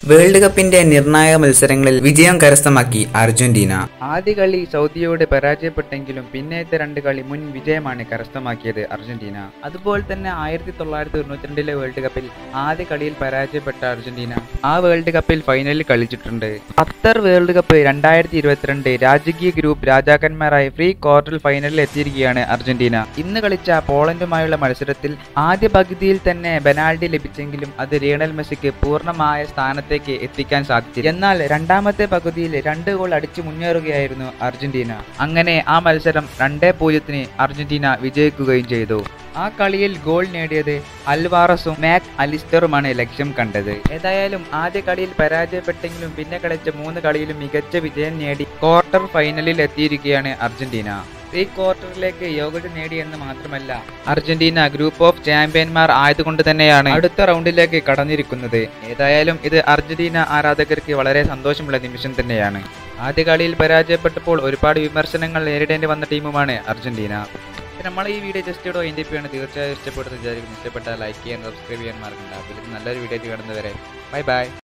world കപ്പിന്റെ നിർണായക മത്സരങ്ങളിൽ വിജയം കരസ്ഥമാക്കി അർജന്റീന ആദ്യ കളി സൗദിയോട് പരാജയപ്പെട്ടെങ്കിലും പിന്നത്തെ രണ്ട് കളി മുൻ വിജയമാണ് കരസ്ഥമാക്കിയത് അർജന്റീന അതുപോലെ തന്നെ ആയിരത്തി തൊള്ളായിരത്തി തൊണ്ണൂറ്റിരണ്ടിലെ വേൾഡ് കപ്പിൽ ആദ്യ കളിയിൽ പരാജയപ്പെട്ട അർജന്റീന ആ വേൾഡ് കപ്പിൽ ഫൈനലിൽ കളിച്ചിട്ടുണ്ട് ഖത്തർ വേൾഡ് കപ്പ് രണ്ടായിരത്തി ഇരുപത്തിരണ്ട് രാജകീയ ഗ്രൂപ്പ് രാജാക്കന്മാരായി ഫ്രീ ക്വാർട്ടർ ഫൈനലിൽ എത്തിയിരിക്കുകയാണ് അർജന്റീന ഇന്ന് കളിച്ച പോളണ്ടുമായുള്ള മത്സരത്തിൽ ആദ്യ പകുതിയിൽ തന്നെ പെനാൽറ്റി ലഭിച്ചെങ്കിലും അത് ലിയണൽ മെസ്സിക്ക് പൂർണ്ണമായ സ്ഥാനത്തേക്ക് എത്തിക്കാൻ സാധിച്ചു എന്നാൽ രണ്ടാമത്തെ പകുതിയിൽ രണ്ട് ഗോൾ അടിച്ചു മുന്നേറുകയായിരുന്നു അർജന്റീന അങ്ങനെ ആ മത്സരം രണ്ടേ പൂജ്യത്തിന് അർജന്റീന വിജയിക്കുകയും ചെയ്തു ആ കളിയിൽ ഗോൾ നേടിയത് അൽവാറസും മാക് അലിസ്റ്ററുമാണ് ലക്ഷ്യം കണ്ടത് ഏതായാലും ആദ്യ കളിയിൽ പരാജയപ്പെട്ടെങ്കിലും പിന്നെ കളിച്ച മൂന്ന് കളിയിലും മികച്ച വിജയം നേടി ക്വാർട്ടർ ഫൈനലിൽ എത്തിയിരിക്കുകയാണ് അർജന്റീന പ്രീ ക്വാർട്ടറിലേക്ക് യോഗ്യത നേടിയെന്ന് മാത്രമല്ല അർജന്റീന ഗ്രൂപ്പ് ഓഫ് ചാമ്പ്യന്മാർ ആയതുകൊണ്ട് തന്നെയാണ് അടുത്ത റൗണ്ടിലേക്ക് കടന്നിരിക്കുന്നത് ഏതായാലും ഇത് അർജന്റീന ആരാധകർക്ക് വളരെ സന്തോഷമുള്ള നിമിഷം തന്നെയാണ് ആദ്യ കളിയിൽ പരാജയപ്പെട്ടപ്പോൾ ഒരുപാട് വിമർശനങ്ങൾ നേരിടേണ്ടി വന്ന ടീമുമാണ് അർജന്റീന നമ്മൾ ഈ വീഡിയോ ജസ്റ്റ് ഇവിടെ വൈൻഡപ്പ് ചെയ്യാണ് തീർച്ചയായും ഇഷ്ടപ്പെടുന്ന വിചാരിക്കുന്നു ഇഷ്ടപ്പെട്ടാൽ ലൈക്ക് ചെയ്യാൻ സബ്സ്ക്രൈബ് ചെയ്യാൻ മറക്കണ്ട അതിൽ നല്ലൊരു വീഡിയോ കാണുന്നവരെ ബൈ ബൈ